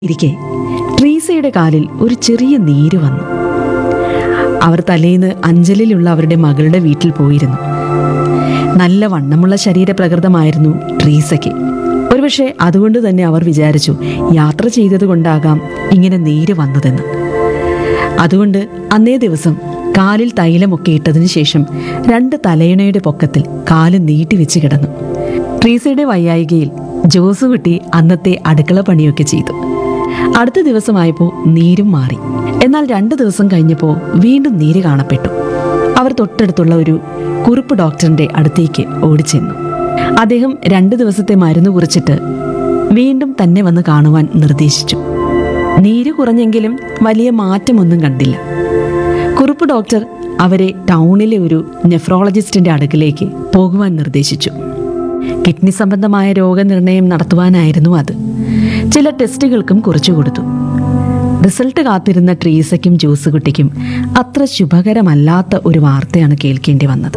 ഇരിക്കെ ട്രീസയുടെ കാലിൽ ഒരു ചെറിയ നീര് വന്നു അവർ തലേന്ന് അഞ്ചലിലുള്ള അവരുടെ മകളുടെ വീട്ടിൽ പോയിരുന്നു നല്ല വണ്ണമുള്ള ശരീരപ്രകൃതമായിരുന്നു ട്രീസയ്ക്ക് ഒരുപക്ഷെ അതുകൊണ്ട് തന്നെ അവർ വിചാരിച്ചു യാത്ര ചെയ്തതുകൊണ്ടാകാം ഇങ്ങനെ നീര് വന്നതെന്ന് അതുകൊണ്ട് അന്നേ ദിവസം കാലിൽ തൈലമൊക്കെ ഇട്ടതിനു ശേഷം രണ്ട് തലയിണയുടെ പൊക്കത്തിൽ കാല് നീട്ടിവെച്ച് കിടന്നു ട്രീസയുടെ വയ്യായികയിൽ ജോസുകുട്ടി അന്നത്തെ അടുക്കള പണിയൊക്കെ ചെയ്തു അടുത്ത ദിവസമായപ്പോൾ നീരും മാറി എന്നാൽ രണ്ട് ദിവസം കഴിഞ്ഞപ്പോൾ വീണ്ടും നീര് കാണപ്പെട്ടു അവർ തൊട്ടടുത്തുള്ള ഒരു കുറുപ്പ് ഡോക്ടറിന്റെ അടുത്തേക്ക് ഓടിച്ചെന്നു അദ്ദേഹം രണ്ട് ദിവസത്തെ മരുന്ന് കുറിച്ചിട്ട് വീണ്ടും തന്നെ വന്ന് കാണുവാൻ നിർദ്ദേശിച്ചു നീര് കുറഞ്ഞെങ്കിലും വലിയ മാറ്റമൊന്നും കണ്ടില്ല കുറുപ്പ് ഡോക്ടർ അവരെ ടൗണിലെ ഒരു നെഫ്രോളജിസ്റ്റിന്റെ അടുക്കിലേക്ക് പോകുവാൻ നിർദ്ദേശിച്ചു കിഡ്നി സംബന്ധമായ രോഗനിർണയം നടത്തുവാനായിരുന്നു അത് ചില ടെസ്റ്റുകൾക്കും കുറിച്ചു കൊടുത്തു റിസൾട്ട് കാത്തിരുന്ന ട്രീസയ്ക്കും ജോസുകുട്ടിക്കും അത്ര ശുഭകരമല്ലാത്ത ഒരു വാർത്തയാണ് കേൾക്കേണ്ടി വന്നത്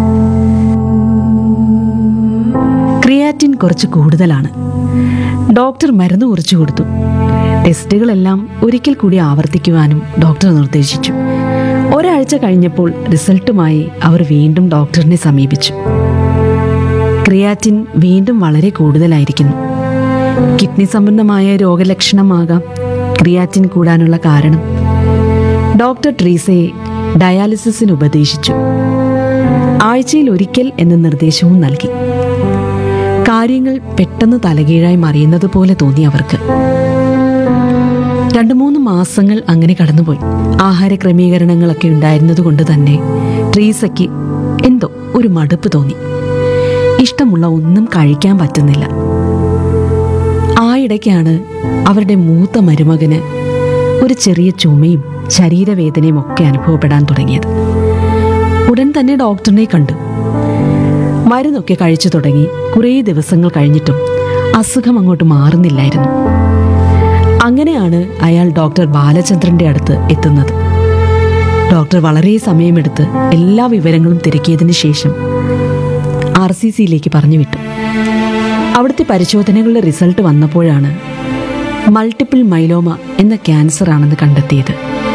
ക്രിയാറ്റിൻ കുറച്ച് കൂടുതലാണ് ഡോക്ടർ മരുന്ന് കുറിച്ചു കൊടുത്തു ടെസ്റ്റുകളെല്ലാം ഒരിക്കൽ കൂടി ആവർത്തിക്കുവാനും ഡോക്ടർ നിർദ്ദേശിച്ചു ഒരാഴ്ച കഴിഞ്ഞപ്പോൾ റിസൾട്ടുമായി അവർ വീണ്ടും ഡോക്ടറിനെ സമീപിച്ചു ക്രിയാറ്റിൻ വീണ്ടും വളരെ കൂടുതലായിരിക്കുന്നു കിഡ്നി സംബന്ധമായ രോഗലക്ഷണമാകാം ക്രിയാറ്റിൻ കൂടാനുള്ള കാരണം ഡോക്ടർ ട്രീസയെ ഡയാലിസിസിന് ഉപദേശിച്ചു ആഴ്ചയിൽ ഒരിക്കൽ എന്ന നിർദ്ദേശവും നൽകി കാര്യങ്ങൾ പെട്ടെന്ന് തലകീഴായി മറിയുന്നത് പോലെ തോന്നി അവർക്ക് രണ്ടു മൂന്ന് മാസങ്ങൾ അങ്ങനെ കടന്നുപോയി ആഹാര ക്രമീകരണങ്ങളൊക്കെ ഉണ്ടായിരുന്നത് കൊണ്ട് തന്നെ ട്രീസയ്ക്ക് എന്തോ ഒരു മടുപ്പ് തോന്നി ഇഷ്ടമുള്ള ഒന്നും കഴിക്കാൻ പറ്റുന്നില്ല ആയിടയ്ക്കാണ് അവരുടെ മൂത്ത മരുമകന് ഒരു ചെറിയ ചുമയും ശരീരവേദനയും ഒക്കെ അനുഭവപ്പെടാൻ തുടങ്ങിയത് ഉടൻ തന്നെ ഡോക്ടറിനെ കണ്ടു മരുന്നൊക്കെ കഴിച്ചു തുടങ്ങി കുറേ ദിവസങ്ങൾ കഴിഞ്ഞിട്ടും അസുഖം അങ്ങോട്ട് മാറുന്നില്ലായിരുന്നു അങ്ങനെയാണ് അയാൾ ഡോക്ടർ ബാലചന്ദ്രന്റെ അടുത്ത് എത്തുന്നത് ഡോക്ടർ വളരെ സമയമെടുത്ത് എല്ലാ വിവരങ്ങളും തിരക്കിയതിനു ശേഷം ആർ സി സിയിലേക്ക് പറഞ്ഞു വിട്ടു അവിടുത്തെ പരിശോധനകളുടെ റിസൾട്ട് വന്നപ്പോഴാണ് മൾട്ടിപ്പിൾ മൈലോമ എന്ന ക്യാൻസർ ആണെന്ന് കണ്ടെത്തിയത്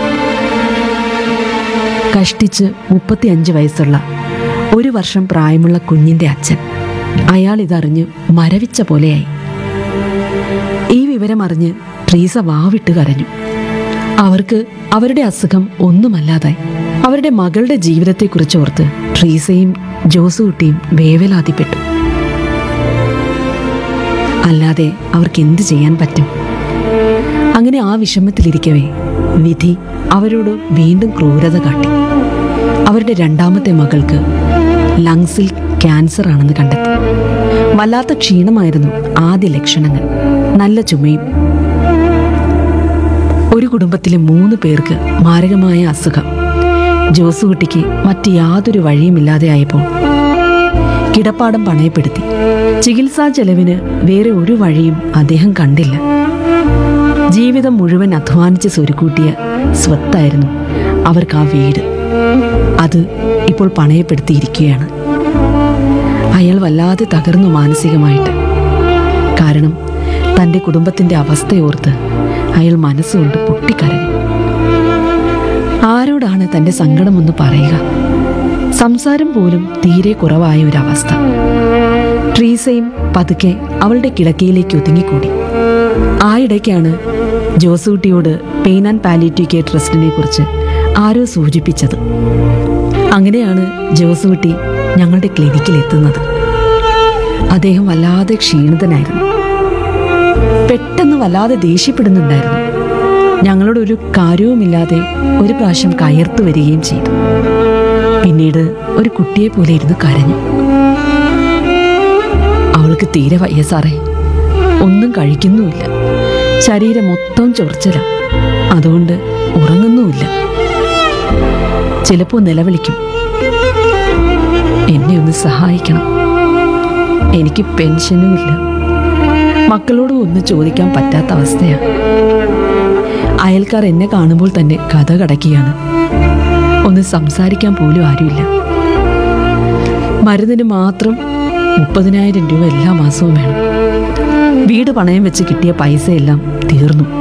കഷ്ടിച്ച് മുപ്പത്തിയഞ്ച് വയസ്സുള്ള ഒരു വർഷം പ്രായമുള്ള കുഞ്ഞിന്റെ അച്ഛൻ അയാൾ ഇതറിഞ്ഞ് മരവിച്ച പോലെയായി ഈ വിവരം അറിഞ്ഞ് ട്രീസ വാവിട്ട് കരഞ്ഞു അവർക്ക് അവരുടെ അസുഖം ഒന്നുമല്ലാതായി അവരുടെ മകളുടെ ജീവിതത്തെക്കുറിച്ച് ഓർത്ത് ട്രീസയും ജോസുകുട്ടിയും വേവലാതിപ്പെട്ടു അല്ലാതെ അവർക്ക് എന്ത് ചെയ്യാൻ പറ്റും അങ്ങനെ ആ വിഷമത്തിലിരിക്കവേ വിധി അവരോട് വീണ്ടും ക്രൂരത കാട്ടി അവരുടെ രണ്ടാമത്തെ മകൾക്ക് ലങ്സിൽ ക്യാൻസർ ആണെന്ന് കണ്ടെത്തി വല്ലാത്ത ക്ഷീണമായിരുന്നു ആദ്യ ലക്ഷണങ്ങൾ നല്ല ചുമയും ഒരു കുടുംബത്തിലെ മൂന്ന് പേർക്ക് മാരകമായ അസുഖം ജോസുകുട്ടിക്ക് മറ്റ് യാതൊരു വഴിയുമില്ലാതെ ആയപ്പോൾ കിടപ്പാടം പണയപ്പെടുത്തി ചികിത്സാ ചെലവിന് വേറെ ഒരു വഴിയും അദ്ദേഹം കണ്ടില്ല ജീവിതം മുഴുവൻ അധ്വാനിച്ച് സ്വരുക്കൂട്ടിയ സ്വത്തായിരുന്നു അവർക്ക് ആ വീട് അത് ഇപ്പോൾ പണയപ്പെടുത്തിയിരിക്കുകയാണ് അയാൾ വല്ലാതെ തകർന്നു മാനസികമായിട്ട് കാരണം തൻ്റെ കുടുംബത്തിൻ്റെ അവസ്ഥയോർത്ത് അയാൾ മനസ്സുകൊണ്ട് പൊട്ടിക്കരഞ്ഞു ആരോടാണ് തൻ്റെ സങ്കടമൊന്ന് പറയുക സംസാരം പോലും തീരെ കുറവായ ഒരവസ്ഥ ട്രീസയും പതുക്കെ അവളുടെ കിടക്കയിലേക്ക് ഒതുങ്ങിക്കൂടി ആ ഇടയ്ക്കാണ് ജോസൂട്ടിയോട് പെയിൻ ആൻഡ് പാലിറ്റീവ് കെയർ ട്രസ്റ്റിനെ കുറിച്ച് ആരോ സൂചിപ്പിച്ചത് അങ്ങനെയാണ് ജോസൂട്ടി ഞങ്ങളുടെ ക്ലിനിക്കിൽ എത്തുന്നത് അദ്ദേഹം വല്ലാതെ ക്ഷീണിതനായിരുന്നു പെട്ടെന്ന് വല്ലാതെ ദേഷ്യപ്പെടുന്നുണ്ടായിരുന്നു ഞങ്ങളോട് ഒരു കാര്യവുമില്ലാതെ ഒരു പ്രാവശ്യം കയർത്തു വരികയും ചെയ്തു പിന്നീട് ഒരു കുട്ടിയെ പോലെ ഇരുന്ന് കരഞ്ഞു അവൾക്ക് തീരെ വയ്യ സാറേ ഒന്നും കഴിക്കുന്നുമില്ല ശരീരം മൊത്തം ചൊറിച്ചല അതുകൊണ്ട് ഉറങ്ങുന്നുമില്ല ചിലപ്പോൾ നിലവിളിക്കും എന്നെ ഒന്ന് സഹായിക്കണം എനിക്ക് പെൻഷനുമില്ല മക്കളോട് ഒന്ന് ചോദിക്കാൻ പറ്റാത്ത അവസ്ഥയാണ് അയൽക്കാർ എന്നെ കാണുമ്പോൾ തന്നെ കഥ കടക്കുകയാണ് ഒന്ന് സംസാരിക്കാൻ പോലും ആരുമില്ല മരുന്നിന് മാത്രം മുപ്പതിനായിരം രൂപ എല്ലാ മാസവും വേണം വീട് പണയം വെച്ച് കിട്ടിയ പൈസയെല്ലാം തീർന്നു